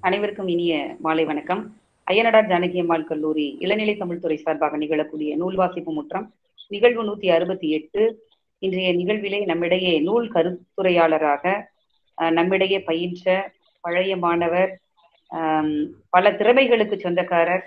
அனைவருக்கும் இனிய மாலை வணக்கம் அய்யனடார் ஜானகி அம்மாள் கல்லூரி இளநிலை தமிழ்துறை சார்பாக நிகழக்கூடிய நூல் வாசிப்பு முற்றம் நிகழ்வு நூத்தி அறுபத்தி எட்டு இன்றைய நிகழ்விலே நம்மிடையே நூல் கருத்துரையாளராக அஹ், நம்மிடையே பயின்ற பழைய மாணவர் ஆம், பல திறமைகளுக்கு சொந்தக்காரர்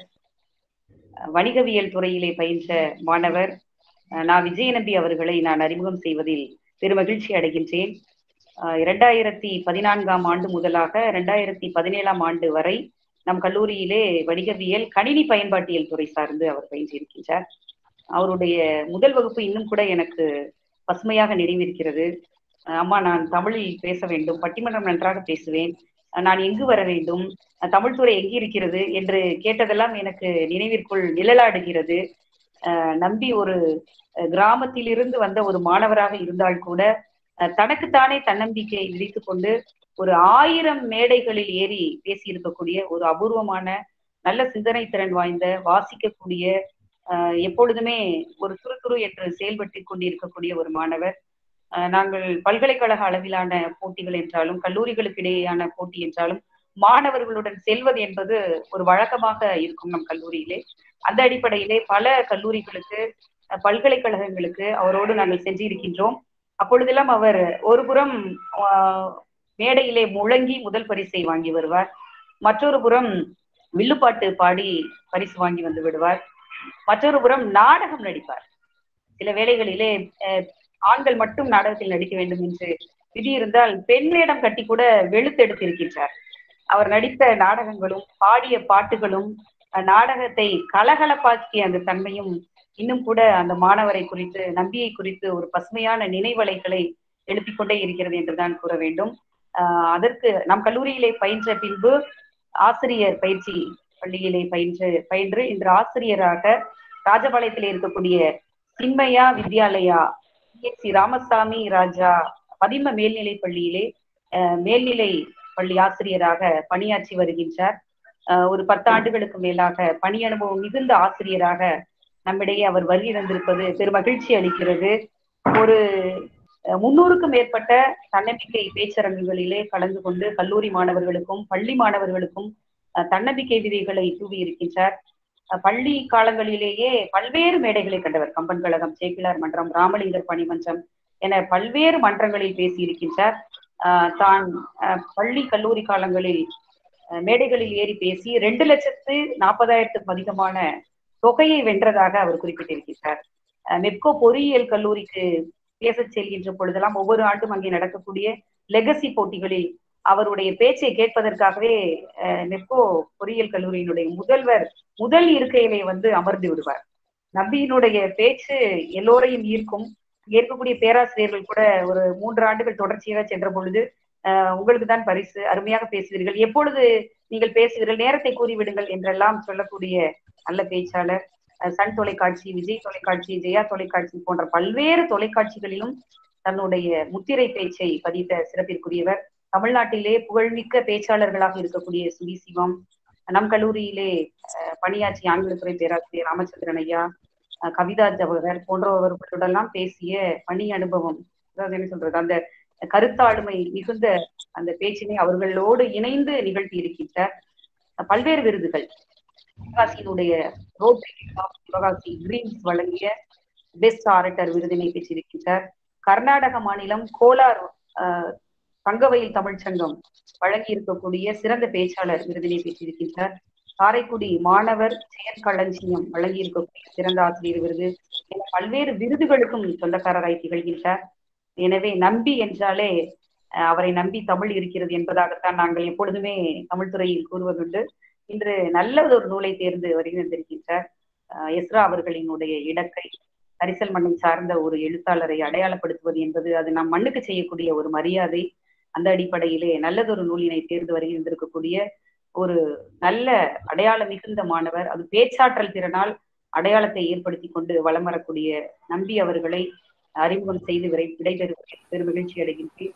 அஹ், வணிகவியல் துறையிலே பயின்ற மாணவர் அஹ், நான் விஜயநம்பி அவர்களை நான் அறிமுகம் செய்வதில் பெருமகிழ்ச்சி அடைகின்றேன் அஹ், இரண்டாயிரத்தி பதினான்காம் ஆண்டு முதலாக இரண்டாயிரத்தி பதினேழாம் ஆண்டு வரை நம் கல்லூரியிலே வணிகவியல் கணினி பயன்பாட்டியல் துறை சார்ந்து அவர் பயின்றிருக்கின்றார் அவருடைய முதல் வகுப்பு இன்னும் கூட எனக்கு பசுமையாக நினைவிருக்கிறது அஹ் அம்மா நான் தமிழில் பேச வேண்டும் பட்டிமன்றம் நன்றாக பேசுவேன் அஹ் நான் எங்கு வர வேண்டும் அஹ் தமிழ்துறை எங்கு இருக்கிறது என்று கேட்டதெல்லாம் எனக்கு நினைவிற்குள் நிழலாடுகிறது அஹ் நம்பி ஒரு அஹ் கிராமத்திலிருந்து வந்த ஒரு மாணவராக இருந்தால் கூட அஹ் தனக்குத்தானே தன்னம்பிக்கையை விதித்துக் கொண்டு ஒரு ஆயிரம் மேடைகளில் ஏறி பேசியிருக்கக்கூடிய ஒரு அபூர்வமான நல்ல சிந்தனை திறன் வாய்ந்த வாசிக்கக்கூடிய அஹ் எப்பொழுதுமே ஒரு துருதுரு என்று செயல்பட்டு கொண்டிருக்கக்கூடிய ஒரு மாணவர் அஹ் நாங்கள் பல்கலைக்கழக அளவிலான போட்டிகள் என்றாலும் கல்லூரிகளுக்கு இடையேயான போட்டி என்றாலும் மாணவர்களுடன் செல்வது என்பது ஒரு வழக்கமாக இருக்கும் நம் கல்லூரியிலே அந்த அடிப்படையிலே பல கல்லூரிகளுக்கு அஹ் பல்கலைக்கழகங்களுக்கு அவரோடு நாங்கள் சென்றிருக்கின்றோம் அப்பொழுதெல்லாம் அவர் ஒரு புறம் ஆஹ், மேடையிலே முழங்கி முதல் பரிசை வாங்கி வருவார் மற்றொரு புறம் வில்லுப்பாட்டு பாடி பரிசு வாங்கி வந்து விடுவார் மற்றொரு புறம் நாடகம் நடிப்பார் சில வேளைகளிலே அஹ், ஆண்கள் மட்டும் நாடகத்தில் நடிக்க வேண்டும் என்று விதி இருந்தால் பெண் வேடம் கட்டி கூட வெளுத்தெடுத்திருக்கின்றார் அவர் நடித்த நாடகங்களும் பாடிய பாட்டுகளும் அஹ், நாடகத்தை கலகலப்பாக்கிய அந்த தன்மையும் இன்னும் கூட அந்த மாணவரை குறித்து நம்பியை குறித்து ஒரு பசுமையான நினைவலைகளை எழுப்பிக் கொண்டே இருக்கிறது என்றுதான் கூற வேண்டும் ஆஹ் அதற்கு நம் கல்லூரியிலே பயின்ற பின்பு ஆசிரியர் பயிற்சி பள்ளியிலே பயின்று பயின்று இன்று ஆசிரியராக ராஜபாளையத்தில் இருக்கக்கூடிய சின்மயா வித்யாலயா சி ராமசாமி ராஜா பதிம மேல்நிலை பள்ளியிலே அஹ், மேல்நிலை பள்ளி ஆசிரியராக பணியாற்றி வருகின்றார் அஹ், ஒரு பத்து ஆண்டுகளுக்கு மேலாக பணி அனுபவம் மிகுந்த ஆசிரியராக நம்மிடையே அவர் வருகை தந்திருப்பது பெரும் மகிழ்ச்சி அளிக்கிறது ஒரு அஹ், முன்னூறுக்கும் மேற்பட்ட தன்னம்பிக்கை பேச்சரங்குகளிலே கலந்து கொண்டு கல்லூரி மாணவர்களுக்கும் பள்ளி மாணவர்களுக்கும் அஹ், தன்னம்பிக்கை விதைகளை தூவி இருக்கின்றார் அஹ், பள்ளி காலங்களிலேயே பல்வேறு மேடைகளை கண்டவர் கம்பன் கழகம் சேக்கிலார் மன்றம் ராமலிங்கர் பணிமன்றம் என பல்வேறு மன்றங்களில் பேசியிருக்கின்றார் அஹ், தான் அஹ், பள்ளி கல்லூரி காலங்களில் அஹ், மேடைகளில் ஏறி பேசி ரெண்டு லட்சத்து நாற்பதாயிரத்துக்கும் அதிகமான தொகையை வென்றதாக அவர் குறிப்பிட்டிருக்கிறார் அஹ், மெப்கோ பொறியியல் கல்லூரிக்கு பேசச் செல்கின்ற பொழுதெல்லாம் ஒவ்வொரு ஆண்டும் அங்கே நடக்கக்கூடிய லெகசி போட்டிகளில் அவருடைய பேச்சை கேட்பதற்காகவே அஹ், நெப்கோ பொறியியல் கல்லூரியினுடைய முதல்வர் முதல் இருக்கையிலே வந்து அமர்ந்து விடுவார் நம்பியினுடைய பேச்சு எல்லோரையும் ஈர்க்கும் இங்க இருக்கக்கூடிய பேராசிரியர்கள் கூட ஒரு மூன்று ஆண்டுகள் தொடர்ச்சியாக சென்ற பொழுது அஹ், உங்களுக்கு தான் பரிசு அருமையாக பேசுவீர்கள் எப்பொழுது நீங்கள் பேசுவீர்கள் நேரத்தை கூறிவிடுங்கள் என்றெல்லாம் சொல்லக்கூடிய நல்ல பேச்சாளர் அஹ், சன் தொலைக்காட்சி விஜய் தொலைக்காட்சி ஜெயா தொலைக்காட்சி போன்ற பல்வேறு தொலைக்காட்சிகளிலும் தன்னுடைய முத்திரை பேச்சை பதித்த சிறப்பிற்குரியவர் தமிழ்நாட்டிலே புகழ்மிக்க பேச்சாளர்களாக இருக்கக்கூடிய சுவி சிவம் நம் கல்லூரியிலே அஹ், பணியாற்றிய ஆங்கிலத்துறை பேராசிரியர் ராமச்சந்திரன் ஐயா அஹ், கவிதா ஜவஹர் போன்றவர்களுடெல்லாம் பேசிய பணி அனுபவம் அதாவது என்ன சொல்றது அந்த கருத்தாளுமை மிகுந்த அந்த பேச்சினை அவர்களோடு இணைந்து நிகழ்த்தி இருக்கின்றார் பல்வேறு விருதுகள் சிவகாசியினுடைய ரோட்டரி ஆஃப் சிவகாசி கிரீன்ஸ் வழங்கிய பெஸ்ட் ஆரட்டர் விருதினை பெற்றிருக்கின்றார் கர்நாடக மாநிலம் கோலார் அஹ், தங்கவயல் தமிழ்ச்சங்கம் வழங்கி இருக்கக்கூடிய சிறந்த பேச்சாளர் விருதினை பெற்றிருக்கின்றார் காரைக்குடி மாணவர் செயற்களஞ்சியம் வழங்கி இருக்கக்கூடிய சிறந்த ஆசிரியர் விருது என பல்வேறு விருதுகளுக்கும் சொந்தக்காரராய் திகழ்கின்றார் எனவே நம்பி என்றாலே அஹ், அவரை நம்பி தமிழ் இருக்கிறது என்பதாகத்தான் நாங்கள் எப்பொழுதுமே தமிழ் துறையில் கூறுவதுண்டு இன்று நல்ல ஒரு நூலை தேர்ந்து வருகின்றிருக்கின்றார் அஹ், எஸ்ரா அவர்களினுடைய இடக்கை கரிசல் மண்ணை சார்ந்த ஒரு எழுத்தாளரை அடையாளப்படுத்துவது என்பது அது நம் மண்ணுக்கு செய்யக்கூடிய ஒரு மரியாதை அந்த அடிப்படையிலே நல்லதொரு நூலினை தேர்ந்து வருகின்றிருக்கக்கூடிய ஒரு நல்ல அடையாள மிகுந்த மாணவர் அது பேச்சாற்றல் திறனால் அடையாளத்தை ஏற்படுத்தி கொண்டு வலம் வரக்கூடிய நம்பி அவர்களை அறிமுகம் செய்து விரை விடைபெறுவதில் பெரும் மகிழ்ச்சி அடைகின்றேன்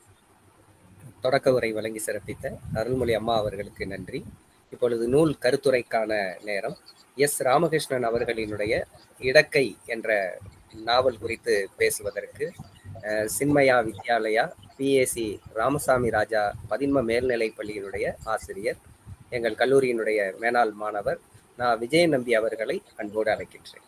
தொடக்க உரை வழங்கி சிறப்பித்த அருள்மொழி அம்மா அவர்களுக்கு நன்றி இப்பொழுது நூல் கருத்துரைக்கான நேரம் எஸ் ராமகிருஷ்ணன் அவர்களினுடைய இடக்கை என்ற நாவல் குறித்து பேசுவதற்கு அஹ், சின்மயா வித்யாலயா பிஏசி ராமசாமி ராஜா பதின்ம மேல்நிலைப் பள்ளியினுடைய ஆசிரியர் எங்கள் கல்லூரியினுடைய மேனாள் மாணவர் நான் விஜயன் நம்பி அவர்களை அன்போடு அழைக்கின்றேன்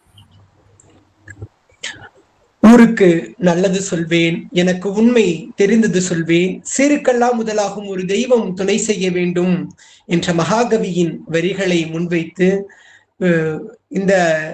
ஊருக்கு நல்லது சொல்வேன் எனக்கு உண்மை தெரிந்தது சொல்வேன் சீருக்கெல்லாம் முதலாகும் ஒரு தெய்வம் துணை செய்ய வேண்டும் என்ற மகாகவியின் வரிகளை முன்வைத்து இந்த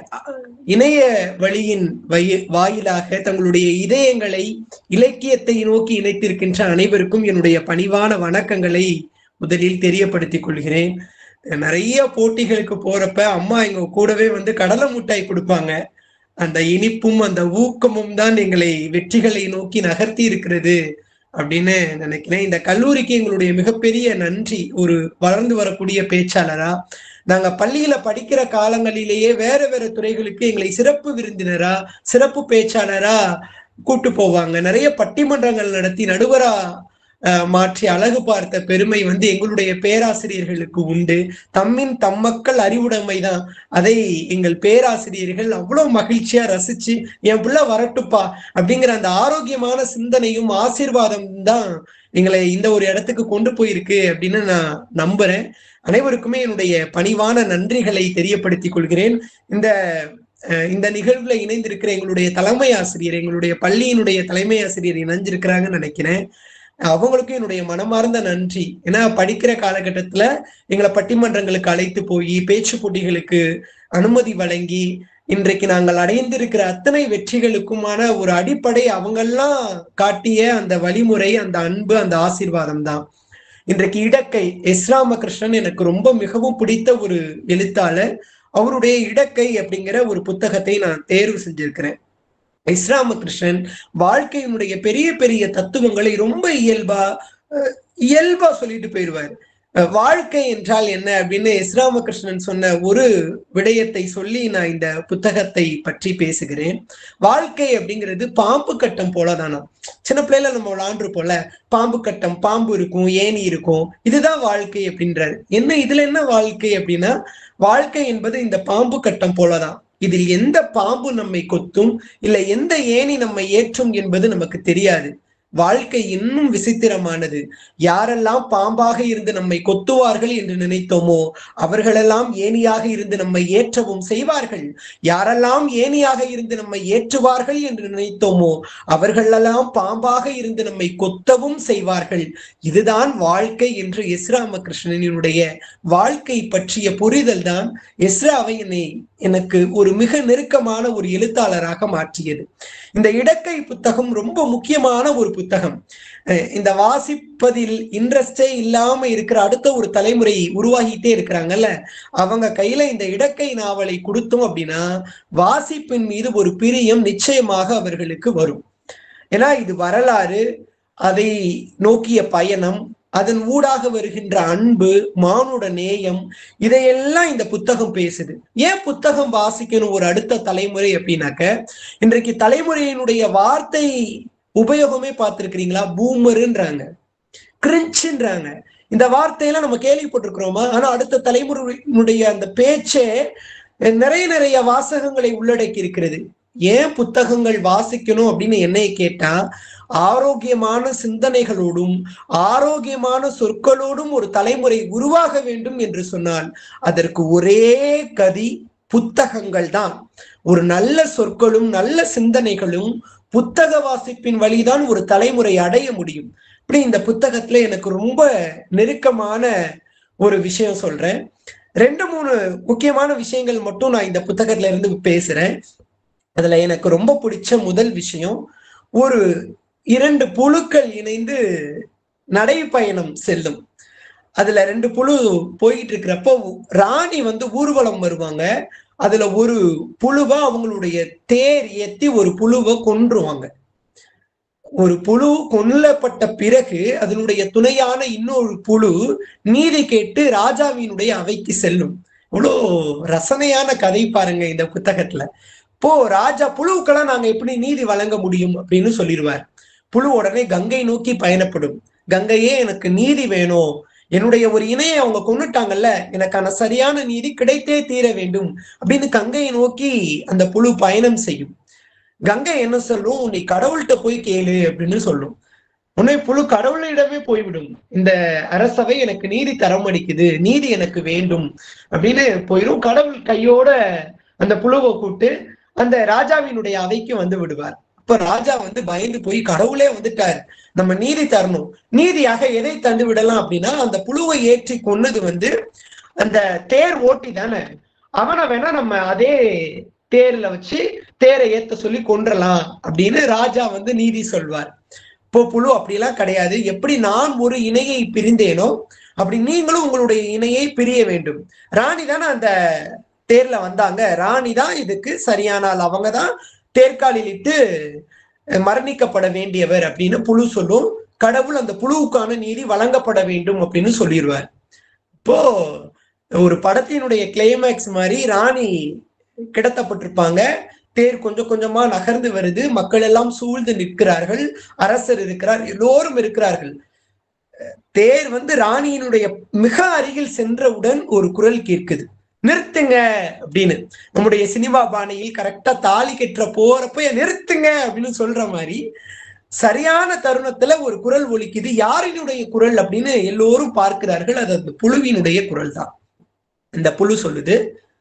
இணைய வழியின் வாயிலாக தங்களுடைய இதயங்களை இலக்கியத்தை நோக்கி இணைத்திருக்கின்ற அனைவருக்கும் என்னுடைய பணிவான வணக்கங்களை முதலில் தெரியப்படுத்திக் கொள்கிறேன் நிறைய போட்டிகளுக்கு போறப்ப அம்மா எங்க கூடவே வந்து கடலை மிட்டாய் கொடுப்பாங்க அந்த இனிப்பும் அந்த ஊக்கமும் தான் எங்களை வெற்றிகளை நோக்கி நகர்த்தி இருக்கிறது அப்படின்னு நினைக்கிறேன் இந்த கல்லூரிக்கு எங்களுடைய மிகப்பெரிய நன்றி ஒரு வளர்ந்து வரக்கூடிய பேச்சாளரா நாங்க பள்ளியில படிக்கிற காலங்களிலேயே வேற வேற துறைகளுக்கு எங்களை சிறப்பு விருந்தினரா சிறப்பு பேச்சாளரா கூட்டு போவாங்க நிறைய பட்டிமன்றங்கள் நடத்தி நடுவரா மாற்றி அழகு பார்த்த பெருமை வந்து எங்களுடைய பேராசிரியர்களுக்கு உண்டு தம்மின் தம்மக்கள் அறிவுடைமைதான் அதை எங்கள் பேராசிரியர்கள் அவ்வளவு மகிழ்ச்சியா ரசிச்சு என் பிள்ளை வரட்டுப்பா அப்படிங்கிற அந்த ஆரோக்கியமான சிந்தனையும் ஆசீர்வாதம் தான் எங்களை இந்த ஒரு இடத்துக்கு கொண்டு போயிருக்கு அப்படின்னு நான் நம்புறேன் அனைவருக்குமே என்னுடைய பணிவான நன்றிகளை தெரியப்படுத்திக் கொள்கிறேன் இந்த இந்த நிகழ்வுல இணைந்திருக்கிற எங்களுடைய தலைமை ஆசிரியர் எங்களுடைய பள்ளியினுடைய தலைமை ஆசிரியர் இணைஞ்சிருக்கிறாங்கன்னு நினைக்கிறேன் அவங்களுக்கும் என்னுடைய மனமார்ந்த நன்றி ஏன்னா படிக்கிற காலகட்டத்துல எங்களை பட்டிமன்றங்களுக்கு அழைத்து போய் பேச்சு போட்டிகளுக்கு அனுமதி வழங்கி இன்றைக்கு நாங்கள் அடைந்திருக்கிற அத்தனை வெற்றிகளுக்குமான ஒரு அடிப்படை அவங்கெல்லாம் காட்டிய அந்த வழிமுறை அந்த அன்பு அந்த ஆசீர்வாதம் தான் இன்றைக்கு இடக்கை எஸ் ராமகிருஷ்ணன் எனக்கு ரொம்ப மிகவும் பிடித்த ஒரு எழுத்தாளர் அவருடைய இடக்கை அப்படிங்கிற ஒரு புத்தகத்தை நான் தேர்வு செஞ்சிருக்கிறேன் எஸ் ராமகிருஷ்ணன் வாழ்க்கையினுடைய பெரிய பெரிய தத்துவங்களை ரொம்ப இயல்பா இயல்பா சொல்லிட்டு போயிடுவார் வாழ்க்கை என்றால் என்ன அப்படின்னு எஸ் ராமகிருஷ்ணன் சொன்ன ஒரு விடயத்தை சொல்லி நான் இந்த புத்தகத்தை பற்றி பேசுகிறேன் வாழ்க்கை அப்படிங்கிறது பாம்பு கட்டம் போலதானா சின்ன பிள்ளைல நம்ம விளாண்டுருப்போம்ல பாம்பு கட்டம் பாம்பு இருக்கும் ஏணி இருக்கும் இதுதான் வாழ்க்கை அப்படின்றாரு என்ன இதுல என்ன வாழ்க்கை அப்படின்னா வாழ்க்கை என்பது இந்த பாம்பு கட்டம் போலதான் இதில் எந்த பாம்பு நம்மை கொத்தும் இல்ல எந்த ஏணி நம்மை ஏற்றும் என்பது நமக்கு தெரியாது வாழ்க்கை இன்னும் விசித்திரமானது யாரெல்லாம் பாம்பாக இருந்து நம்மை கொத்துவார்கள் என்று நினைத்தோமோ அவர்களெல்லாம் ஏணியாக இருந்து நம்மை ஏற்றவும் செய்வார்கள் யாரெல்லாம் ஏணியாக இருந்து நம்மை ஏற்றுவார்கள் என்று நினைத்தோமோ அவர்களெல்லாம் பாம்பாக இருந்து நம்மை கொத்தவும் செய்வார்கள் இதுதான் வாழ்க்கை என்று எஸ் ராமகிருஷ்ணனுடைய வாழ்க்கை பற்றிய புரிதல் தான் எஸ்ராவை என்னை எனக்கு ஒரு மிக நெருக்கமான ஒரு எழுத்தாளராக மாற்றியது இந்த இடக்கை புத்தகம் ரொம்ப முக்கியமான ஒரு புத்தகம் இந்த வாசிப்பதில் இன்ட்ரெஸ்டே இல்லாம இருக்கிற அடுத்த ஒரு தலைமுறை உருவாகிட்டே இருக்கிறாங்கல்ல அவங்க கையில இந்த இடக்கை நாவலை கொடுத்தோம் அப்படின்னா வாசிப்பின் மீது ஒரு பிரியம் நிச்சயமாக அவர்களுக்கு வரும் ஏன்னா இது வரலாறு அதை நோக்கிய பயணம் அதன் ஊடாக வருகின்ற அன்பு மானுட நேயம் இதையெல்லாம் இந்த புத்தகம் பேசுது ஏன் புத்தகம் வாசிக்கணும் ஒரு அடுத்த தலைமுறை அப்படின்னாக்க இன்றைக்கு தலைமுறையினுடைய வார்த்தை உபயோகமே பார்த்திருக்கிறீங்களா பூமருன்றாங்க கிரிஞ்சுன்றாங்க இந்த வார்த்தையெல்லாம் நம்ம கேள்விப்பட்டிருக்கிறோமா ஆனா அடுத்த தலைமுறையினுடைய அந்த பேச்சே நிறைய நிறைய வாசகங்களை உள்ளடக்கி இருக்கிறது ஏன் புத்தகங்கள் வாசிக்கணும் அப்படின்னு என்னைய கேட்டா ஆரோக்கியமான சிந்தனைகளோடும் ஆரோக்கியமான சொற்களோடும் ஒரு தலைமுறை உருவாக வேண்டும் என்று சொன்னால் அதற்கு ஒரே கதி புத்தகங்கள் தான் ஒரு நல்ல சொற்களும் நல்ல சிந்தனைகளும் புத்தக வாசிப்பின் வழிதான் ஒரு தலைமுறை அடைய முடியும் இப்படி இந்த புத்தகத்துல எனக்கு ரொம்ப நெருக்கமான ஒரு விஷயம் சொல்றேன் ரெண்டு மூணு முக்கியமான விஷயங்கள் மட்டும் நான் இந்த புத்தகத்துல இருந்து பேசுறேன் அதுல எனக்கு ரொம்ப பிடிச்ச முதல் விஷயம் ஒரு இரண்டு புழுக்கள் இணைந்து நடைப்பயணம் செல்லும் அதுல ரெண்டு புழு போயிட்டு இருக்கிறப்போ ராணி வந்து ஊர்வலம் வருவாங்க அதுல ஒரு புழுவை அவங்களுடைய தேர் ஏத்தி ஒரு புழுவை கொன்றுவாங்க ஒரு புழு கொல்லப்பட்ட பிறகு அதனுடைய துணையான இன்னொரு புழு நீதி கேட்டு ராஜாவினுடைய அவைக்கு செல்லும் இவ்வளோ ரசனையான கதை பாருங்க இந்த புத்தகத்துல போ ராஜா புழுவுக்கெல்லாம் நாங்க எப்படி நீதி வழங்க முடியும் அப்படின்னு சொல்லிடுவார் புழு உடனே கங்கை நோக்கி பயணப்படும் கங்கையே எனக்கு நீதி வேணும் என்னுடைய ஒரு இணையை அவங்க கொண்டுட்டாங்கல்ல எனக்கான சரியான நீதி கிடைத்தே தீர வேண்டும் அப்படின்னு கங்கையை நோக்கி அந்த புழு பயணம் செய்யும் கங்கை என்ன சொல்லும் நீ கடவுள்கிட்ட போய் கேளு அப்படின்னு சொல்லும் உடனே புழு கடவுளிடமே போய்விடும் இந்த அரசவை எனக்கு நீதி தரம் அடிக்குது நீதி எனக்கு வேண்டும் அப்படின்னு போயிடும் கடவுள் கையோட அந்த புழுவை கூட்டு அந்த ராஜாவினுடைய அவைக்கு வந்து விடுவார் அப்ப ராஜா வந்து பயந்து போய் கடவுளே வந்துட்டார் நம்ம நீதி தரணும் நீதியாக எதை தந்து விடலாம் அப்படின்னா அந்த புழுவை ஏற்றி கொன்னது வந்து அந்த தேர் ஓட்டி தானே அவனை வேணா நம்ம அதே தேர்ல வச்சு தேரை ஏத்த சொல்லி கொன்றலாம் அப்படின்னு ராஜா வந்து நீதி சொல்வார் இப்போ புழு அப்படிலாம் கிடையாது எப்படி நான் ஒரு இணையை பிரிந்தேனோ அப்படி நீங்களும் உங்களுடைய இணையை பிரிய வேண்டும் ராணி தானே அந்த தேர்ல வந்தாங்க ராணி தான் இதுக்கு சரியானால் அவங்க தான் தேர்காலிலிட்டு மரணிக்கப்பட வேண்டியவர் அப்படின்னு புழு சொல்லும் கடவுள் அந்த புழுவுக்கான நீதி வழங்கப்பட வேண்டும் அப்படின்னு சொல்லிடுவார் இப்போ ஒரு படத்தினுடைய கிளைமேக்ஸ் மாதிரி ராணி கிடத்தப்பட்டிருப்பாங்க தேர் கொஞ்சம் கொஞ்சமா நகர்ந்து வருது மக்கள் எல்லாம் சூழ்ந்து நிற்கிறார்கள் அரசர் இருக்கிறார் எல்லோரும் இருக்கிறார்கள் தேர் வந்து ராணியினுடைய மிக அருகில் சென்றவுடன் ஒரு குரல் கேட்குது நிறுத்துங்க அப்படின்னு நம்முடைய சினிமா பாணியில் கரெக்டா தாலி கட்டுற போறப்ப நிறுத்துங்க அப்படின்னு சொல்ற மாதிரி சரியான தருணத்துல ஒரு குரல் ஒலிக்குது யாரினுடைய குரல் அப்படின்னு எல்லோரும் பார்க்கிறார்கள் அது அந்த புழுவினுடைய குரல் தான் இந்த புழு சொல்லுது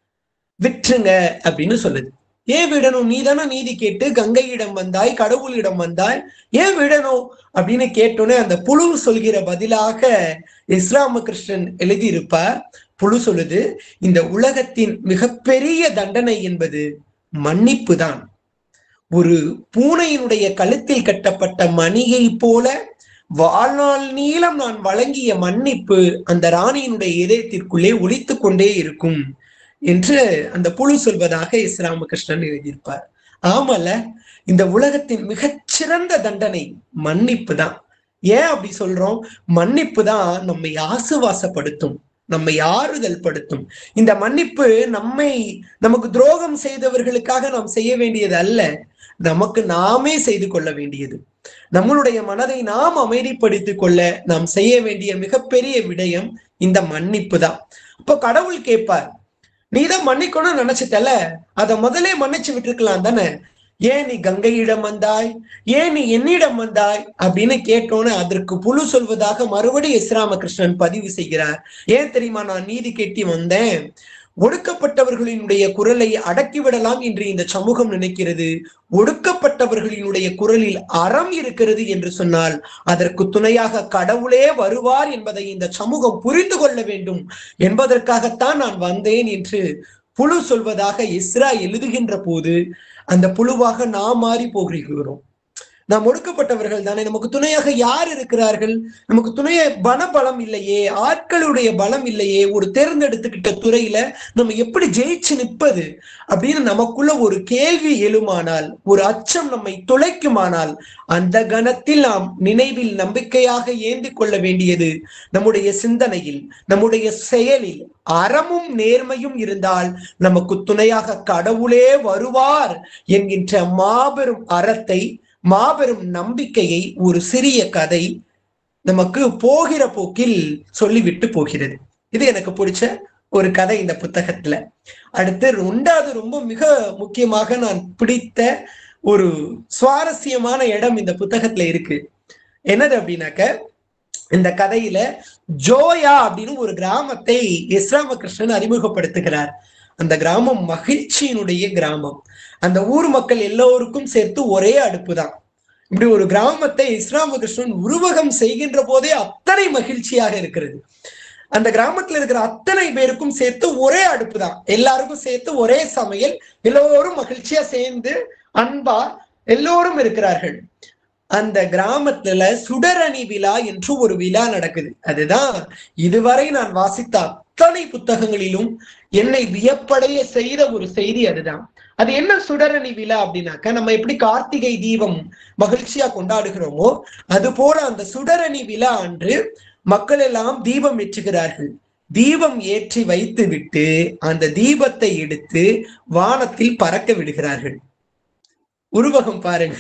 விற்றுங்க அப்படின்னு சொல்லுது ஏன் விடணும் நீ தானே நீதி கேட்டு கங்கையிடம் வந்தாய் கடவுளிடம் வந்தாய் ஏன் விடணும் அப்படின்னு கேட்டோன்னே அந்த புழு சொல்கிற பதிலாக இஸ்லாமகிருஷ்ணன் எழுதியிருப்பார் புழு சொல்லுது இந்த உலகத்தின் மிகப்பெரிய தண்டனை என்பது மன்னிப்பு தான் ஒரு பூனையினுடைய கழுத்தில் கட்டப்பட்ட மணியை போல வாழ்நாள் நீளம் நான் வழங்கிய மன்னிப்பு அந்த ராணியினுடைய இதயத்திற்குள்ளே ஒழித்து கொண்டே இருக்கும் என்று அந்த புழு சொல்வதாக இஸ்லாமகிருஷ்ணன் எழுதியிருப்பார் ஆமல இந்த உலகத்தின் மிகச்சிறந்த தண்டனை மன்னிப்பு தான் ஏன் அப்படி சொல்றோம் மன்னிப்பு தான் நம்மை ஆசுவாசப்படுத்தும் நம்மை ஆறுதல் படுத்தும் இந்த மன்னிப்பு நம்மை நமக்கு துரோகம் செய்தவர்களுக்காக நாம் செய்ய வேண்டியது அல்ல நமக்கு நாமே செய்து கொள்ள வேண்டியது நம்மளுடைய மனதை நாம் அமைதிப்படுத்திக் கொள்ள நாம் செய்ய வேண்டிய மிகப்பெரிய விடயம் இந்த மன்னிப்பு தான் இப்போ கடவுள் கேட்பார் நீ தான் மன்னிக்கணும்னு நினைச்சிட்டல அதை முதலே மன்னிச்சு விட்டுருக்கலாம் தானே ஏன் நீ கங்கையிடம் வந்தாய் ஏன் நீ என்னிடம் வந்தாய் அப்படின்னு கேட்டோன்னு அதற்கு புழு சொல்வதாக மறுபடியும் இஸ்ராமகிருஷ்ணன் பதிவு செய்கிறார் ஏன் தெரியுமா நான் நீதி கேட்டி வந்தேன் ஒடுக்கப்பட்டவர்களினுடைய குரலை அடக்கிவிடலாம் என்று இந்த சமூகம் நினைக்கிறது ஒடுக்கப்பட்டவர்களினுடைய குரலில் அறம் இருக்கிறது என்று சொன்னால் அதற்கு துணையாக கடவுளே வருவார் என்பதை இந்த சமூகம் புரிந்து கொள்ள வேண்டும் என்பதற்காகத்தான் நான் வந்தேன் என்று புழு சொல்வதாக இஸ்ரா எழுதுகின்ற போது அந்த புழுவாக நாம் மாறி போகிறோம் நாம் ஒடுக்கப்பட்டவர்கள் தானே நமக்கு துணையாக யார் இருக்கிறார்கள் நமக்கு துணைய பண பலம் இல்லையே ஆட்களுடைய பலம் இல்லையே ஒரு தேர்ந்தெடுத்துக்கிட்ட துறையில நம்ம எப்படி ஜெயிச்சு நிற்பது அப்படின்னு நமக்குள்ள ஒரு கேள்வி எழுமானால் ஒரு அச்சம் நம்மை துளைக்குமானால் அந்த கணத்தில் நாம் நினைவில் நம்பிக்கையாக ஏந்தி கொள்ள வேண்டியது நம்முடைய சிந்தனையில் நம்முடைய செயலில் அறமும் நேர்மையும் இருந்தால் நமக்கு துணையாக கடவுளே வருவார் என்கின்ற மாபெரும் அறத்தை மாபெரும் நம்பிக்கையை ஒரு சிறிய கதை நமக்கு போகிற போக்கில் சொல்லிவிட்டு போகிறது இது எனக்கு பிடிச்ச ஒரு கதை இந்த புத்தகத்துல அடுத்து ரெண்டாவது ரொம்ப மிக முக்கியமாக நான் பிடித்த ஒரு சுவாரஸ்யமான இடம் இந்த புத்தகத்துல இருக்கு என்னது அப்படின்னாக்க இந்த கதையில ஜோயா அப்படின்னு ஒரு கிராமத்தை இஸ்லாமகிருஷ்ணன் அறிமுகப்படுத்துகிறார் அந்த கிராமம் மகிழ்ச்சியினுடைய கிராமம் அந்த ஊர் மக்கள் எல்லோருக்கும் சேர்த்து ஒரே அடுப்பு தான் இப்படி ஒரு கிராமத்தை இஸ்லாமகிருஷ்ணன் உருவகம் செய்கின்ற போதே அத்தனை மகிழ்ச்சியாக இருக்கிறது அந்த கிராமத்துல இருக்கிற அத்தனை பேருக்கும் சேர்த்து ஒரே அடுப்பு தான் எல்லாருக்கும் சேர்த்து ஒரே சமையல் எல்லோரும் மகிழ்ச்சியா சேர்ந்து அன்பா எல்லோரும் இருக்கிறார்கள் அந்த கிராமத்துல சுடரணி விழா என்று ஒரு விழா நடக்குது அதுதான் இதுவரை நான் வாசித்த அத்தனை புத்தகங்களிலும் என்னை வியப்படைய செய்த ஒரு செய்தி அதுதான் அது என்ன சுடரணி விழா அப்படின்னாக்க நம்ம எப்படி கார்த்திகை தீபம் மகிழ்ச்சியா கொண்டாடுகிறோமோ அது போல அந்த சுடரணி விழா அன்று மக்கள் எல்லாம் தீபம் ஏற்றுகிறார்கள் தீபம் ஏற்றி வைத்து விட்டு அந்த தீபத்தை எடுத்து வானத்தில் பறக்க விடுகிறார்கள் உருவகம் பாருங்க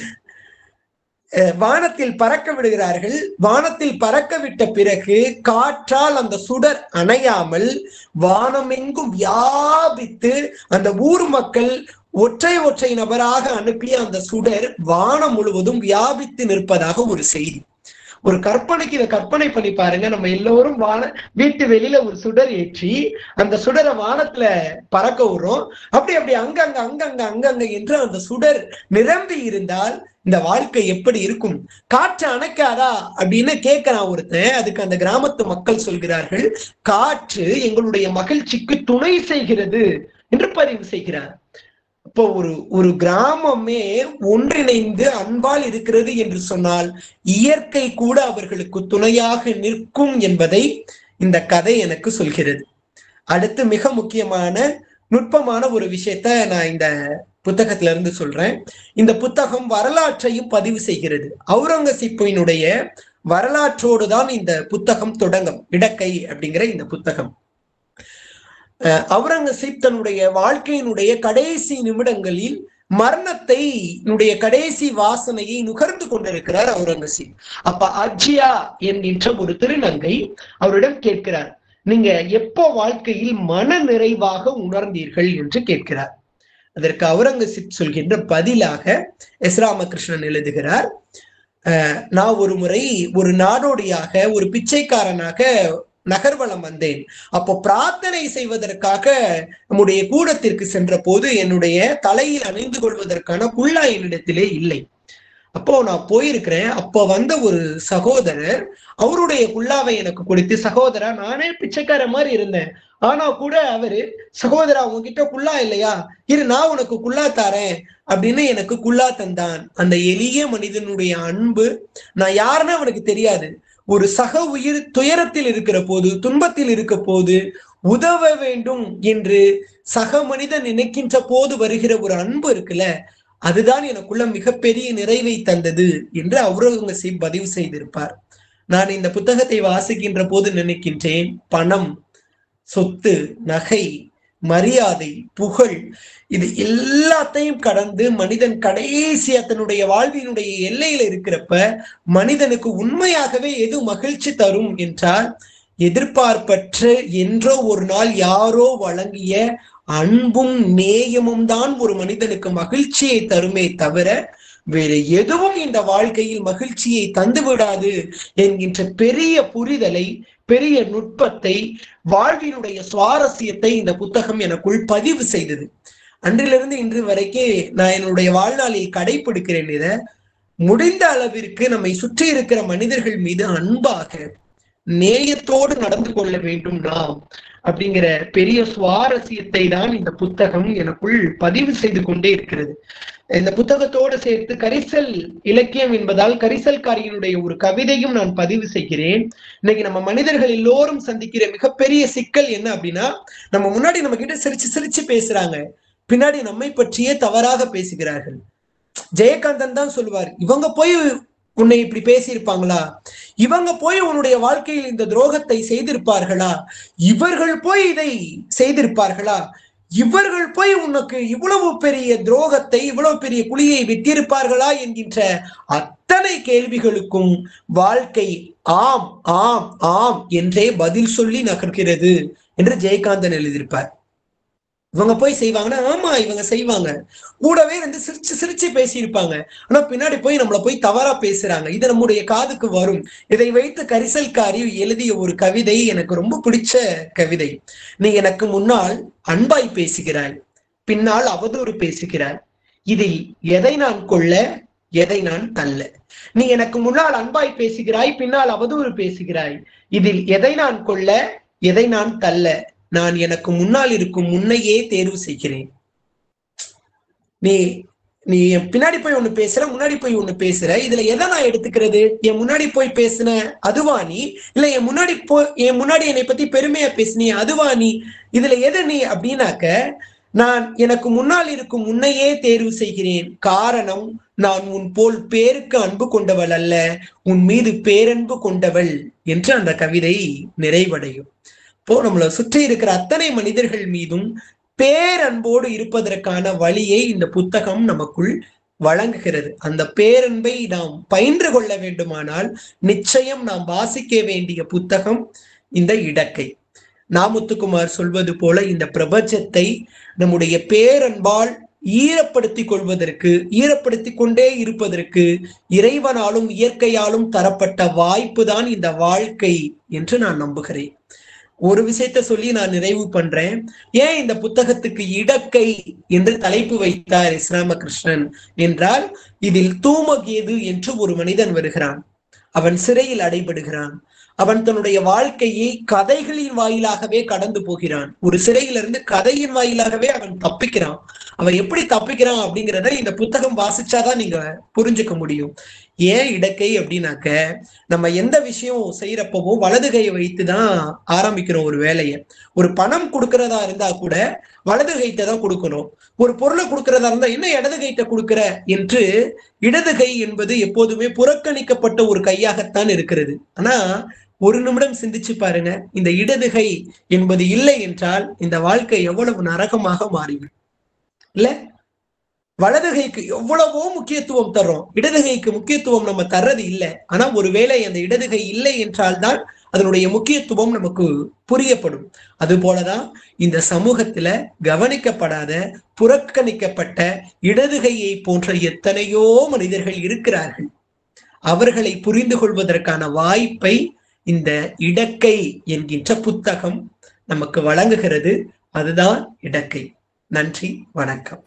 வானத்தில் பறக்க விடுகிறார்கள் வானத்தில் பறக்க விட்ட பிறகு காற்றால் அந்த சுடர் அணையாமல் வானமெங்கும் வியாபித்து அந்த ஊர் மக்கள் ஒற்றை ஒற்றை நபராக அனுப்பிய அந்த சுடர் வானம் முழுவதும் வியாபித்து நிற்பதாக ஒரு செய்தி ஒரு கற்பனைக்கு இதை கற்பனை பண்ணி பாருங்க நம்ம எல்லோரும் வான வீட்டு வெளியில ஒரு சுடர் ஏற்றி அந்த சுடரை வானத்துல பறக்க விடுறோம் அப்படி அப்படி அங்கங்க அங்கங்க அங்கங்க என்று அந்த சுடர் நிரம்பி இருந்தால் இந்த வாழ்க்கை எப்படி இருக்கும் காற்று அணைக்காதா அப்படின்னு கேட்கிறான் ஒருத்தன் அதுக்கு அந்த கிராமத்து மக்கள் சொல்கிறார்கள் காற்று எங்களுடைய மகிழ்ச்சிக்கு துணை செய்கிறது என்று பதிவு செய்கிறார் இப்போ ஒரு ஒரு கிராமமே ஒன்றிணைந்து அன்பால் இருக்கிறது என்று சொன்னால் இயற்கை கூட அவர்களுக்கு துணையாக நிற்கும் என்பதை இந்த கதை எனக்கு சொல்கிறது அடுத்து மிக முக்கியமான நுட்பமான ஒரு விஷயத்த நான் இந்த புத்தகத்துல இருந்து சொல்றேன் இந்த புத்தகம் வரலாற்றையும் பதிவு செய்கிறது அவுரங்கசீப்பினுடைய வரலாற்றோடு தான் இந்த புத்தகம் தொடங்கும் இடக்கை அப்படிங்கிற இந்த புத்தகம் அவுரங்கசீப் தன்னுடைய வாழ்க்கையினுடைய கடைசி நிமிடங்களில் மரணத்தை என்னுடைய கடைசி வாசனையை நுகர்ந்து கொண்டிருக்கிறார் அவுரங்கசீப் அப்ப அஜியா என்கின்ற ஒரு திருநங்கை அவரிடம் கேட்கிறார் நீங்க எப்போ வாழ்க்கையில் மன நிறைவாக உணர்ந்தீர்கள் என்று கேட்கிறார் அதற்கு அவுரங்கசீப் சொல்கின்ற பதிலாக எஸ் ராமகிருஷ்ணன் எழுதுகிறார் நான் ஒரு முறை ஒரு நாடோடியாக ஒரு பிச்சைக்காரனாக நகர்வலம் வந்தேன் அப்போ பிரார்த்தனை செய்வதற்காக நம்முடைய கூடத்திற்கு சென்ற போது என்னுடைய தலையில் அணிந்து கொள்வதற்கான குள்ளா என்னிடத்திலே இல்லை அப்போ நான் போயிருக்கிறேன் அப்போ வந்த ஒரு சகோதரர் அவருடைய குல்லாவை எனக்கு கொடுத்து சகோதரா நானே பிச்சைக்கார மாதிரி இருந்தேன் ஆனா கூட அவரு சகோதரா உங்ககிட்ட குல்லா இல்லையா இரு நான் உனக்கு குல்லா தாரேன் அப்படின்னு எனக்கு குல்லா தந்தான் அந்த எளிய மனிதனுடைய அன்பு நான் யாருன்னு அவனுக்கு தெரியாது ஒரு சக உயிர் துயரத்தில் இருக்கிற போது துன்பத்தில் இருக்க போது உதவ வேண்டும் என்று சக மனிதன் நினைக்கின்ற போது வருகிற ஒரு அன்பு இருக்குல்ல அதுதான் எனக்குள்ள மிகப்பெரிய நிறைவை தந்தது என்று அவுரங்கசீப் பதிவு செய்திருப்பார் நான் இந்த புத்தகத்தை வாசிக்கின்ற போது நினைக்கின்றேன் பணம் சொத்து நகை மரியாதை புகழ் இது எல்லாத்தையும் கடந்து மனிதன் கடைசியா தன்னுடைய வாழ்வினுடைய எல்லையில இருக்கிறப்ப மனிதனுக்கு உண்மையாகவே எது மகிழ்ச்சி தரும் என்றால் எதிர்பார்ப்பற்ற என்றோ ஒரு நாள் யாரோ வழங்கிய அன்பும் நேயமும் தான் ஒரு மனிதனுக்கு மகிழ்ச்சியை தருமே தவிர வேறு எதுவும் இந்த வாழ்க்கையில் மகிழ்ச்சியை தந்து விடாது என்கின்ற பெரிய புரிதலை பெரிய நுட்பத்தை வாழ்வினுடைய சுவாரஸ்யத்தை இந்த புத்தகம் எனக்குள் பதிவு செய்தது அன்றிலிருந்து இன்று வரைக்கும் நான் என்னுடைய வாழ்நாளில் கடைபிடிக்கிறேன் இத முடிந்த அளவிற்கு நம்மை சுற்றி இருக்கிற மனிதர்கள் மீது அன்பாக நேயத்தோடு நடந்து கொள்ள வேண்டும் நாம் அப்படிங்கிற பெரிய சுவாரஸ்யத்தை தான் இந்த புத்தகம் எனக்குள் பதிவு செய்து கொண்டே இருக்கிறது இந்த புத்தகத்தோடு சேர்த்து கரிசல் இலக்கியம் என்பதால் கரிசல்காரியினுடைய ஒரு கவிதையும் நான் பதிவு செய்கிறேன் இன்னைக்கு நம்ம மனிதர்கள் எல்லோரும் சந்திக்கிற மிகப்பெரிய சிக்கல் என்ன அப்படின்னா நம்ம முன்னாடி நம்ம கிட்ட சிரிச்சு சிரிச்சு பேசுறாங்க பின்னாடி நம்மை பற்றியே தவறாக பேசுகிறார்கள் ஜெயகாந்தன் தான் சொல்லுவார் இவங்க போய் உன்னை இப்படி பேசியிருப்பாங்களா இவங்க போய் உன்னுடைய வாழ்க்கையில் இந்த துரோகத்தை செய்திருப்பார்களா இவர்கள் போய் இதை செய்திருப்பார்களா இவர்கள் போய் உனக்கு இவ்வளவு பெரிய துரோகத்தை இவ்வளவு பெரிய குழியை வெட்டியிருப்பார்களா என்கின்ற அத்தனை கேள்விகளுக்கும் வாழ்க்கை ஆம் ஆம் ஆம் என்றே பதில் சொல்லி நகர்கிறது என்று ஜெயகாந்தன் எழுதியிருப்பார் இவங்க போய் செய்வாங்கன்னா ஆமா இவங்க செய்வாங்க கூடவே வந்து சிரிச்சு சிரிச்சு பேசியிருப்பாங்க ஆனா பின்னாடி போய் நம்மள போய் தவறா பேசுறாங்க இது நம்முடைய காதுக்கு வரும் இதை வைத்து கரிசல்காரி எழுதிய ஒரு கவிதை எனக்கு ரொம்ப பிடிச்ச கவிதை நீ எனக்கு முன்னால் அன்பாய் பேசுகிறாய் பின்னால் அவதூறு பேசுகிறாய் இதில் எதை நான் கொள்ள எதை நான் தள்ள நீ எனக்கு முன்னால் அன்பாய் பேசுகிறாய் பின்னால் அவதூறு பேசுகிறாய் இதில் எதை நான் கொள்ள எதை நான் தள்ள நான் எனக்கு முன்னால் இருக்கும் முன்னையே தேர்வு செய்கிறேன் நீ நீ என் பின்னாடி போய் ஒண்ணு பேசுற முன்னாடி போய் ஒண்ணு பேசுற இதுல எதை நான் எடுத்துக்கிறது என் முன்னாடி போய் பேசுன அதுவா நீ இல்ல என் முன்னாடி போ என் முன்னாடி என்னை பத்தி பெருமையா பேசுனி அதுவா நீ இதுல எது நீ அப்படின்னாக்க நான் எனக்கு முன்னால் இருக்கும் முன்னையே தேர்வு செய்கிறேன் காரணம் நான் உன் போல் பேருக்கு அன்பு கொண்டவள் அல்ல உன் மீது பேரன்பு கொண்டவள் என்று அந்த கவிதை நிறைவடையும் இப்போ நம்மளை சுற்றி இருக்கிற அத்தனை மனிதர்கள் மீதும் பேரன்போடு இருப்பதற்கான வழியை இந்த புத்தகம் நமக்குள் வழங்குகிறது அந்த பேரன்பை நாம் பயின்று கொள்ள வேண்டுமானால் நிச்சயம் நாம் வாசிக்க வேண்டிய புத்தகம் இந்த இடக்கை நாமுத்துக்குமார் சொல்வது போல இந்த பிரபஞ்சத்தை நம்முடைய பேரன்பால் ஈரப்படுத்திக் கொள்வதற்கு ஈரப்படுத்திக் கொண்டே இருப்பதற்கு இறைவனாலும் இயற்கையாலும் தரப்பட்ட வாய்ப்பு தான் இந்த வாழ்க்கை என்று நான் நம்புகிறேன் ஒரு விஷயத்த சொல்லி நான் நிறைவு பண்றேன் ஏன் இந்த புத்தகத்துக்கு இடக்கை என்று தலைப்பு வைத்தார் இஸ்லாமகிருஷ்ணன் என்றால் இதில் தூமகேது என்று ஒரு மனிதன் வருகிறான் அவன் சிறையில் அடைபடுகிறான் அவன் தன்னுடைய வாழ்க்கையை கதைகளின் வாயிலாகவே கடந்து போகிறான் ஒரு சிறையிலிருந்து கதையின் வாயிலாகவே அவன் தப்பிக்கிறான் அவன் எப்படி தப்பிக்கிறான் அப்படிங்கிறத இந்த புத்தகம் வாசிச்சாதான் நீங்க புரிஞ்சுக்க முடியும் ஏன் இடக்கை அப்படின்னாக்க நம்ம எந்த விஷயம் செய்யறப்பவும் வலது கையை வைத்துதான் ஆரம்பிக்கிறோம் ஒரு வேலையை ஒரு பணம் கொடுக்கறதா இருந்தா கூட வலது கைத்தை தான் கொடுக்கணும் ஒரு பொருளை கொடுக்கறதா இருந்தா என்ன இடது கைத்தை கொடுக்கிற என்று இடது கை என்பது எப்போதுமே புறக்கணிக்கப்பட்ட ஒரு கையாகத்தான் இருக்கிறது ஆனா ஒரு நிமிடம் சிந்திச்சு பாருங்க இந்த இடதுகை என்பது இல்லை என்றால் இந்த வாழ்க்கை எவ்வளவு நரகமாக மாறிவிடும் இல்ல வலதுகைக்கு எவ்வளவோ முக்கியத்துவம் தர்றோம் இடதுகைக்கு முக்கியத்துவம் நம்ம தர்றது இல்லை ஆனா ஒருவேளை அந்த இடதுகை இல்லை என்றால் தான் அதனுடைய முக்கியத்துவம் நமக்கு புரியப்படும் அது போலதான் இந்த சமூகத்துல கவனிக்கப்படாத புறக்கணிக்கப்பட்ட இடதுகையை போன்ற எத்தனையோ மனிதர்கள் இருக்கிறார்கள் அவர்களை புரிந்து கொள்வதற்கான வாய்ப்பை இந்த இடக்கை என்கின்ற புத்தகம் நமக்கு வழங்குகிறது அதுதான் இடக்கை நன்றி வணக்கம்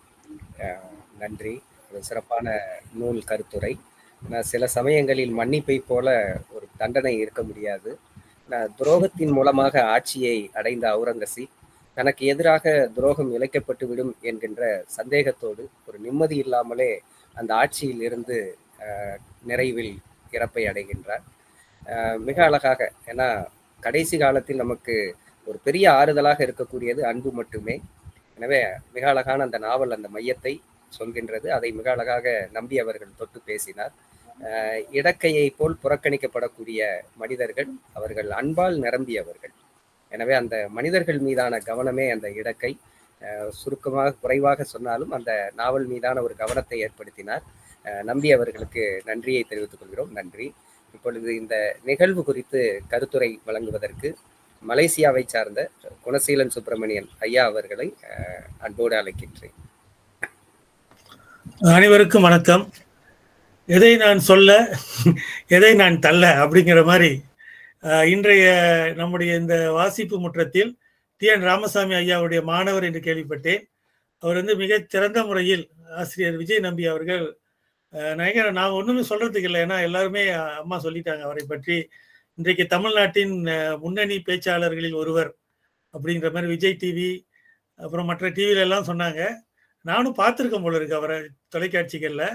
நன்றி ஒரு சிறப்பான நூல் கருத்துரை நான் சில சமயங்களில் மன்னிப்பை போல ஒரு தண்டனை இருக்க முடியாது நான் துரோகத்தின் மூலமாக ஆட்சியை அடைந்த அவுரங்கசீப் தனக்கு எதிராக துரோகம் இழைக்கப்பட்டு விடும் என்கின்ற சந்தேகத்தோடு ஒரு நிம்மதி இல்லாமலே அந்த ஆட்சியில் இருந்து நிறைவில் இறப்பை அடைகின்றார் மிக அழகாக ஏன்னா கடைசி காலத்தில் நமக்கு ஒரு பெரிய ஆறுதலாக இருக்கக்கூடியது அன்பு மட்டுமே எனவே மிக அழகான அந்த நாவல் அந்த மையத்தை சொல்கின்றது அதை மிக அழகாக நம்பி அவர்கள் தொட்டு பேசினார் இடக்கையை போல் புறக்கணிக்கப்படக்கூடிய மனிதர்கள் அவர்கள் அன்பால் நிரம்பியவர்கள் எனவே அந்த மனிதர்கள் மீதான கவனமே அந்த இடக்கை சுருக்கமாக குறைவாக சொன்னாலும் அந்த நாவல் மீதான ஒரு கவனத்தை ஏற்படுத்தினார் நம்பி அவர்களுக்கு நன்றியை தெரிவித்துக் கொள்கிறோம் நன்றி இப்பொழுது இந்த நிகழ்வு குறித்து கருத்துரை வழங்குவதற்கு மலேசியாவை சார்ந்த குணசீலன் சுப்பிரமணியன் ஐயா அவர்களை அன்போடு அழைக்கின்றேன் அனைவருக்கும் வணக்கம் எதை நான் சொல்ல எதை நான் தள்ள அப்படிங்கிற மாதிரி இன்றைய நம்முடைய இந்த வாசிப்பு முற்றத்தில் டி என் ராமசாமி ஐயாவுடைய மாணவர் என்று கேள்விப்பட்டேன் அவர் வந்து மிக சிறந்த முறையில் ஆசிரியர் விஜய் நம்பி அவர்கள் நினைக்கிறேன் நான் ஒன்றுமே சொல்றதுக்கு இல்லை ஏன்னா எல்லாருமே அம்மா சொல்லிட்டாங்க அவரை பற்றி இன்றைக்கு தமிழ்நாட்டின் முன்னணி பேச்சாளர்களில் ஒருவர் அப்படிங்கிற மாதிரி விஜய் டிவி அப்புறம் மற்ற டிவில எல்லாம் சொன்னாங்க நானும் பார்த்துருக்கேன் போல இருக்கு அவரை தொலைக்காட்சிகளில்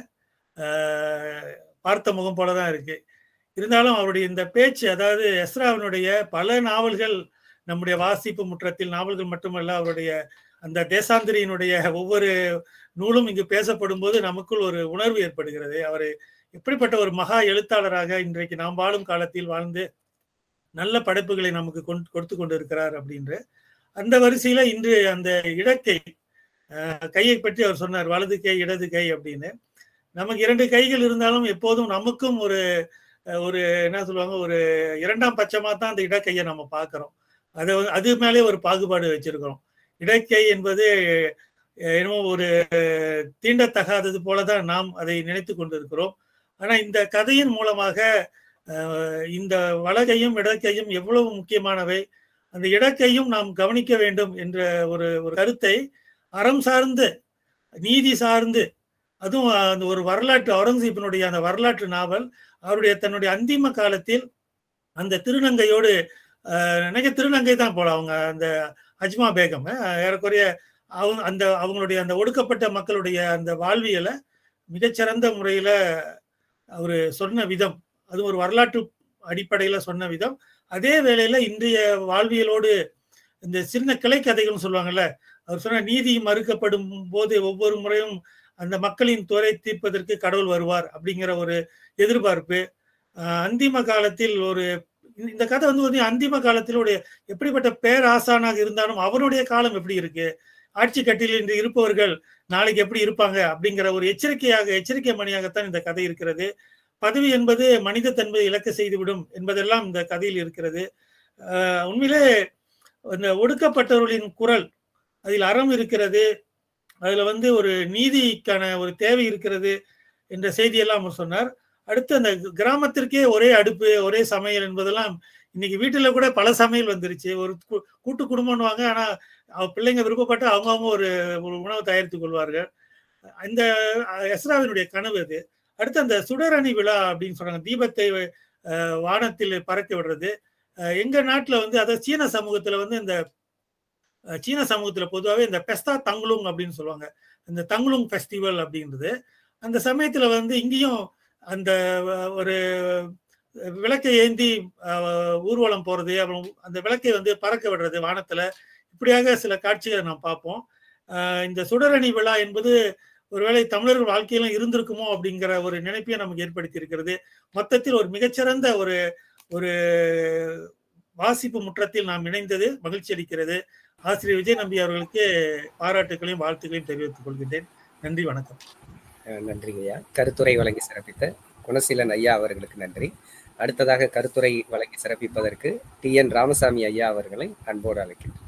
பார்த்த முகம் போல தான் இருக்கு இருந்தாலும் அவருடைய இந்த பேச்சு அதாவது எஸ்ராவினுடைய பல நாவல்கள் நம்முடைய வாசிப்பு முற்றத்தில் நாவல்கள் மட்டுமல்ல அவருடைய அந்த தேசாந்திரியினுடைய ஒவ்வொரு நூலும் இங்கு பேசப்படும் போது நமக்குள் ஒரு உணர்வு ஏற்படுகிறது அவர் எப்படிப்பட்ட ஒரு மகா எழுத்தாளராக இன்றைக்கு நாம் வாழும் காலத்தில் வாழ்ந்து நல்ல படைப்புகளை நமக்கு கொண்டு கொடுத்து கொண்டு இருக்கிறார் அப்படின்ற அந்த வரிசையில இன்று அந்த இடக்கை கையை பற்றி அவர் சொன்னார் வலது கை இடது கை அப்படின்னு நமக்கு இரண்டு கைகள் இருந்தாலும் எப்போதும் நமக்கும் ஒரு ஒரு என்ன சொல்லுவாங்க ஒரு இரண்டாம் பட்சமா தான் அந்த இடக்கையை நம்ம பார்க்கிறோம் அதை அது மேலே ஒரு பாகுபாடு வச்சிருக்கிறோம் இடக்கை என்பது என்னமோ ஒரு தீண்டத்தகாதது போலதான் நாம் அதை நினைத்து கொண்டிருக்கிறோம் ஆனா இந்த கதையின் மூலமாக இந்த வலகையும் இடக்கையும் எவ்வளவு முக்கியமானவை அந்த இடக்கையும் நாம் கவனிக்க வேண்டும் என்ற ஒரு ஒரு கருத்தை அறம் சார்ந்து நீதி சார்ந்து அதுவும் அந்த ஒரு வரலாற்று அவுரங்கசீப்பினுடைய அந்த வரலாற்று நாவல் அவருடைய தன்னுடைய அந்திம காலத்தில் அந்த திருநங்கையோடு நினைக்க திருநங்கை தான் போல அவங்க அந்த அஜ்மா பேகம் ஏறக்குறைய அவங்க அந்த அவங்களுடைய அந்த ஒடுக்கப்பட்ட மக்களுடைய அந்த வாழ்வியலை மிகச்சிறந்த முறையில அவர் சொன்ன விதம் அது ஒரு வரலாற்று அடிப்படையில சொன்ன விதம் அதே வேளையில இன்றைய வாழ்வியலோடு இந்த சின்ன கிளை கதைகள்னு சொல்லுவாங்கல்ல அவர் சொன்ன நீதி மறுக்கப்படும் போது ஒவ்வொரு முறையும் அந்த மக்களின் துறை தீர்ப்பதற்கு கடவுள் வருவார் அப்படிங்கிற ஒரு எதிர்பார்ப்பு அந்திம காலத்தில் ஒரு இந்த கதை வந்து வந்து அந்திம காலத்தில் ஒரு எப்படிப்பட்ட பேராசானாக இருந்தாலும் அவருடைய காலம் எப்படி இருக்கு ஆட்சி கட்டில் இன்று இருப்பவர்கள் நாளைக்கு எப்படி இருப்பாங்க அப்படிங்கிற ஒரு எச்சரிக்கையாக எச்சரிக்கை மணியாகத்தான் இந்த கதை இருக்கிறது பதவி என்பது மனித தன்மை இலக்க செய்துவிடும் என்பதெல்லாம் இந்த கதையில் இருக்கிறது உண்மையிலே இந்த ஒடுக்கப்பட்டவர்களின் குரல் அதில் அறம் இருக்கிறது அதுல வந்து ஒரு நீதிக்கான ஒரு தேவை இருக்கிறது என்ற செய்தியெல்லாம் அவர் சொன்னார் அடுத்து அந்த கிராமத்திற்கே ஒரே அடுப்பு ஒரே சமையல் என்பதெல்லாம் இன்னைக்கு வீட்டுல கூட பல சமையல் வந்துருச்சு ஒரு கூ- கூட்டு குடும்பம்னுவாங்க ஆனா அவ- பிள்ளைங்க விருப்பப்பட்டு அவங்கவுங்க ஒரு ஒரு உணவு தயாரித்துக் கொள்வார்கள் இந்த அஹ், எஸ்ராவினுடைய கனவு அது அடுத்து அந்த சுடரணி விழா அப்படின்னு சொல்றாங்க தீபத்தை அஹ், வானத்தில் பறக்க விடுறது அஹ், எங்க நாட்டுல வந்து அதாவது சீன சமூகத்துல வந்து இந்த அஹ், சீன சமூகத்துல பொதுவாகவே இந்த பெஸ்தா தங்குலுங் அப்படின்னு சொல்லுவாங்க இந்த தங்குலுங் ஃபெஸ்டிவல் அப்படின்றது அந்த சமயத்துல வந்து இங்கேயும் அந்த அஹ், ஒரு விளக்கை ஏந்தி அஹ், ஊர்வலம் போறது அப்புறம் அந்த விளக்கை வந்து பறக்க விடுறது வானத்துல இப்படியாக சில காட்சிகளை நாம் பார்ப்போம் அஹ், இந்த சுடரணி விழா என்பது ஒருவேளை தமிழர்கள் வாழ்க்கையிலும் இருந்திருக்குமோ அப்படிங்கிற ஒரு நினைப்பையும் நமக்கு ஏற்படுத்தி இருக்கிறது மொத்தத்தில் ஒரு மிகச்சிறந்த ஒரு ஒரு வாசிப்பு முற்றத்தில் நாம் இணைந்தது மகிழ்ச்சி அளிக்கிறது ஆசிரியர் விஜய் நம்பி அவர்களுக்கு பாராட்டுகளையும் வாழ்த்துக்களையும் தெரிவித்துக் கொள்கிறேன் நன்றி வணக்கம் அஹ் நன்றி ஐயா கருத்துரை வழங்கி சிறப்பித்த குணசீலன் ஐயா அவர்களுக்கு நன்றி அடுத்ததாக கருத்துரை வழங்கி சிறப்பிப்பதற்கு டி என் ராமசாமி ஐயா அவர்களை அன்போடு அழைக்கின்றேன்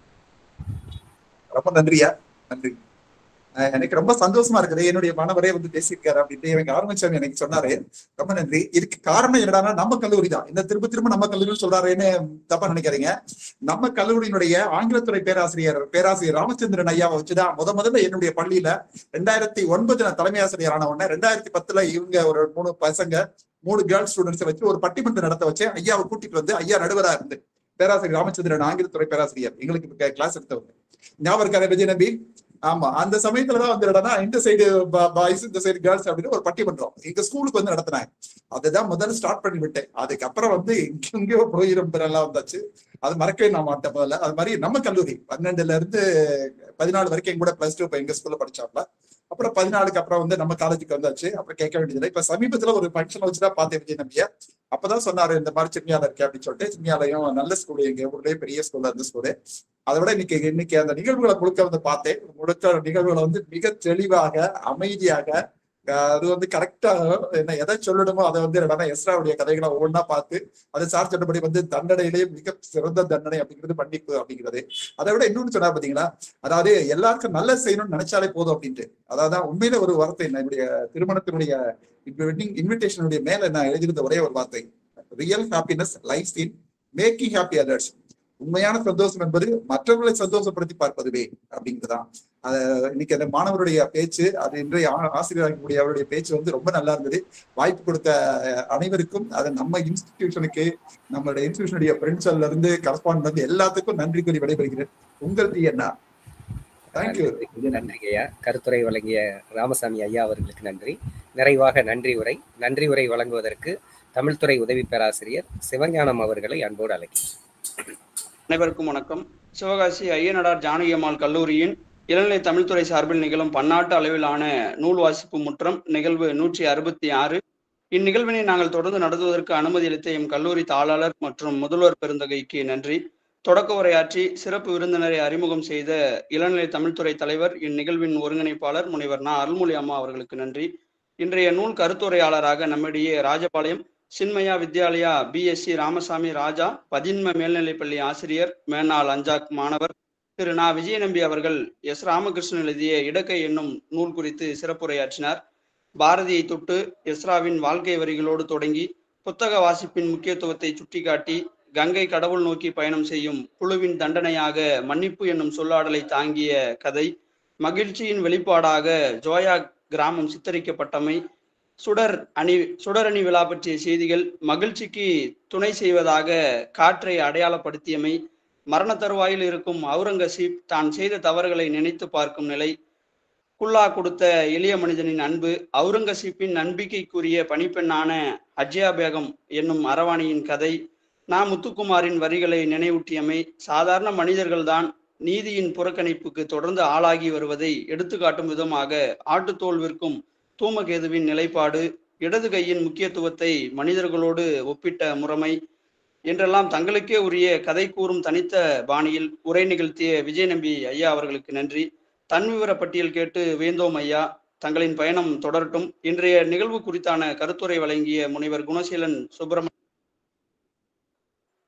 ரொம்ப நன்றியா நன்றி அஹ் எனக்கு ரொம்ப சந்தோஷமா இருக்குது என்னுடைய மாணவரே வந்து பேசியிருக்காரு அப்படின்ட்டு எனக்கு ஆரம்பிச்சாமி எனக்கு சொன்னாரு ரொம்ப நன்றி இதுக்கு காரணம் என்னடான்னா நம்ம கல்லூரி தான் இந்த திரும்ப திரும்ப நம்ம கல்லூரி சொல்றாருன்னு தப்பா நினைக்காதீங்க நம்ம கல்லூரியினுடைய ஆங்கிலத்துறை பேராசிரியர் பேராசிரியர் ராமச்சந்திரன் ஐயாவை வச்சுதான் முத முதல்ல என்னுடைய பள்ளியில ரெண்டாயிரத்தி ஒன்பது நான் தலைமை ஆசிரியர் ஆன உடனே ரெண்டாயிரத்தி பத்துல இவங்க ஒரு மூணு பசங்க மூணு கேர்ள்ஸ் ஸ்டூடெண்ட்ஸை வச்சு ஒரு பட்டிமன்றம் நடத்த வச்சேன் ஐயாவை கூட்டிட்டு வந்து ஐயா நடுவரா இருந்து பேராசிரியர் ராமச்சந்திரன் ஆங்கிலத்துறை பேராசிரியர் எங்களுக்கு கிளாஸ் எடுத்தவங்க ஞாபகம் இருக்காரு விஜய் நம்பி ஆமா அந்த சமயத்துலதான் வந்து என்னன்னா இந்த சைடு பாய்ஸ் இந்த சைடு கேர்ள்ஸ் அப்படின்னு ஒரு பட்டிமன்றம் எங்க ஸ்கூலுக்கு வந்து நடத்தினாங்க அதுதான் முதல்ல ஸ்டார்ட் பண்ணி விட்டேன் அதுக்கப்புறம் வந்து எங்கெங்கயோ போய் ரொம்ப நல்லா வந்தாச்சு அது மறக்கவே நான் மாட்டேன் முதல்ல அது மாதிரி நம்ம கல்லூரி பன்னெண்டுல இருந்து பதினாலு வரைக்கும் எங்க கூட பிளஸ் டூ எங்க ஸ்கூல்ல படிச்சாப்ல அப்புறம் பதினாலுக்கு அப்புறம் வந்து நம்ம காலேஜுக்கு வந்தாச்சு அப்புறம் கேட்க வேண்டியதில்லை இப்ப சமீபத்துல ஒரு ஃபங்க்ஷன் வச்சுதான் பார்த்தேன் விஜய் நம்பிய அப்பதான் சொன்னாரு இந்த மாதிரி சின்னியால இருக்கேன் அப்படின்னு சொல்லிட்டு சின்னியாலையும் நல்ல ஸ்கூல் எங்க ஊர்லயே பெரிய ஸ்கூல்ல இருந்த ஸ்கூலு அதை விட இன்னைக்கு இன்னைக்கு அந்த நிகழ்வுகளை முழுக்க வந்து பார்த்தேன் முழுக்க நிகழ்வுகளை வந்து மிக தெளிவாக அமைதியாக அஹ் அது வந்து கரெக்டா என்ன எதை சொல்லணுமோ அதை வந்து என்னன்னா எஸ்ராவுடைய கதைகளை ஒவ்வொன்றா பார்த்து அது சார் சொன்னபடி வந்து தண்டனையிலேயே மிக சிறந்த தண்டனை அப்படிங்கிறது மன்னிப்பு அப்படிங்கிறது அதை விட இன்னொன்னு சொன்னா பாத்தீங்கன்னா அதாவது எல்லாருக்கும் நல்ல செய்யணும்னு நினைச்சாலே போதும் அப்படின்ட்டு அதாவது உண்மையில ஒரு வார்த்தை என்ன என்னுடைய திருமணத்தினுடைய இன்விடேஷனுடைய மேல நான் எழுதியிருந்த ஒரே ஒரு வார்த்தை real happiness life in making happy others உண்மையான சந்தோஷம் என்பது மற்றவர்களை சந்தோஷப்படுத்தி பார்ப்பதுவே அப்படிங்கிறதுதான் அத இன்னைக்கு அந்த மாணவருடைய பேச்சு அது இன்றைய ஆ- ஆசிரியராகக்கூடிய அவருடைய பேச்சு வந்து ரொம்ப நல்லா இருந்தது வாய்ப்பு கொடுத்த அஹ், அனைவருக்கும் அது நம்ம இன்ஸ்டிடியூஷனுக்கு நம்மளுடைய இன்ஸ்டிடியூஷனுடைய பிரின்சிபல்ல இருந்து கரஸ்பாண்ட் வந்து எல்லாத்துக்கும் நன்றி கூறி விடைபெறுகிறேன் உங்கள் என்ன தேங்க்யூ நன்றி ஐயா கருத்துரை வழங்கிய ராமசாமி ஐயா அவர்களுக்கு நன்றி நிறைவாக நன்றி உரை நன்றி உரை வழங்குவதற்கு தமிழ்துறை உதவி பேராசிரியர் சிவஞானம் அவர்களை அன்போடு அழைக்கிறேன் அனைவருக்கும் வணக்கம் சிவகாசி ஐயனடார் ஜானகி அம்மாள் கல்லூரியின் இளநிலை தமிழ்துறை சார்பில் நிகழும் பன்னாட்டு அளவிலான நூல் வாசிப்பு முற்றம் நிகழ்வு நூற்றி அறுபத்தி ஆறு இந்நிகழ்வினை நாங்கள் தொடர்ந்து நடத்துவதற்கு அனுமதி அளித்த எம் கல்லூரி தாளாளர் மற்றும் முதல்வர் பெருந்தகைக்கு நன்றி தொடக்க உரையாற்றி சிறப்பு விருந்தினரை அறிமுகம் செய்த இளநிலை தமிழ்துறை தலைவர் இந்நிகழ்வின் ஒருங்கிணைப்பாளர் முனைவர் நா அருள்மொழி அம்மா அவர்களுக்கு நன்றி இன்றைய நூல் கருத்துரையாளராக நம்மிடையே ராஜபாளையம் சின்மயா வித்யாலயா பிஎஸ்சி ராமசாமி ராஜா பதின்ம மேல்நிலைப்பள்ளி ஆசிரியர் மேனாள் அஞ்சாக் மாணவர் திரு நா விஜயநம்பி அவர்கள் எஸ் ராமகிருஷ்ணன் எழுதிய இடக்கை என்னும் நூல் குறித்து சிறப்புரையாற்றினார் பாரதியை தொட்டு எஸ்ராவின் வாழ்க்கை வரிகளோடு தொடங்கி புத்தக வாசிப்பின் முக்கியத்துவத்தை சுட்டிக்காட்டி கங்கை கடவுள் நோக்கி பயணம் செய்யும் குழுவின் தண்டனையாக மன்னிப்பு என்னும் சொல்லாடலை தாங்கிய கதை மகிழ்ச்சியின் வெளிப்பாடாக ஜோயா கிராமம் சித்தரிக்கப்பட்டமை சுடர் அணி சுடரணி விழா பற்றிய செய்திகள் மகிழ்ச்சிக்கு துணை செய்வதாக காற்றை அடையாளப்படுத்தியமை மரண தருவாயில் இருக்கும் அவுரங்கசீப் தான் செய்த தவறுகளை நினைத்து பார்க்கும் நிலை குல்லா கொடுத்த எளிய மனிதனின் அன்பு அவுரங்கசீப்பின் நம்பிக்கைக்குரிய பணிப்பெண்ணான அஜ்யா பேகம் என்னும் அரவாணியின் கதை நா முத்துக்குமாரின் வரிகளை நினைவூட்டியமை சாதாரண மனிதர்கள்தான் நீதியின் புறக்கணிப்புக்கு தொடர்ந்து ஆளாகி வருவதை எடுத்துக்காட்டும் விதமாக ஆட்டுத்தோல் விற்கும் தூமகேதுவின் நிலைப்பாடு இடது கையின் முக்கியத்துவத்தை மனிதர்களோடு ஒப்பிட்ட முறைமை என்றெல்லாம் தங்களுக்கே உரிய கதை கூறும் தனித்த பாணியில் உரை நிகழ்த்திய விஜய் நம்பி ஐயா அவர்களுக்கு நன்றி தன்விவர பட்டியல் கேட்டு வேந்தோம் ஐயா தங்களின் பயணம் தொடரட்டும் இன்றைய நிகழ்வு குறித்தான கருத்துரை வழங்கிய முனைவர் குணசீலன் சுப்பிரமணிய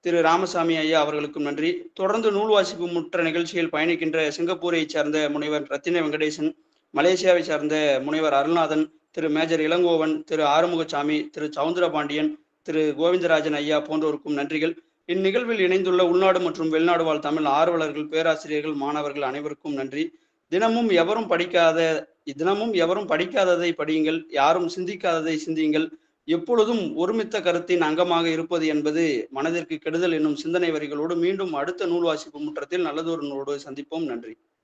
திரு ராமசாமி ஐயா அவர்களுக்கும் நன்றி தொடர்ந்து நூல் வாசிப்பு முற்ற நிகழ்ச்சியில் பயணிக்கின்ற சிங்கப்பூரை சார்ந்த முனைவர் ரத்தின வெங்கடேசன் மலேசியாவை சார்ந்த முனைவர் அருள்நாதன் திரு மேஜர் இளங்கோவன் திரு ஆறுமுகசாமி திரு சவுந்தரபாண்டியன் திரு கோவிந்தராஜன் ஐயா போன்றோருக்கும் நன்றிகள் இந்நிகழ்வில் இணைந்துள்ள உள்நாடு மற்றும் வெளிநாடு வாழ் தமிழ் ஆர்வலர்கள் பேராசிரியர்கள் மாணவர்கள் அனைவருக்கும் நன்றி தினமும் எவரும் படிக்காத தினமும் எவரும் படிக்காததை படியுங்கள் யாரும் சிந்திக்காததை சிந்தியுங்கள் எப்பொழுதும் ஒருமித்த கருத்தின் அங்கமாக இருப்பது என்பது மனதிற்கு கெடுதல் என்னும் சிந்தனை வரிகளோடு மீண்டும் அடுத்த நூல் வாசிப்பு முற்றத்தில் நல்லதொரு நூலோடு சந்திப்போம் நன்றி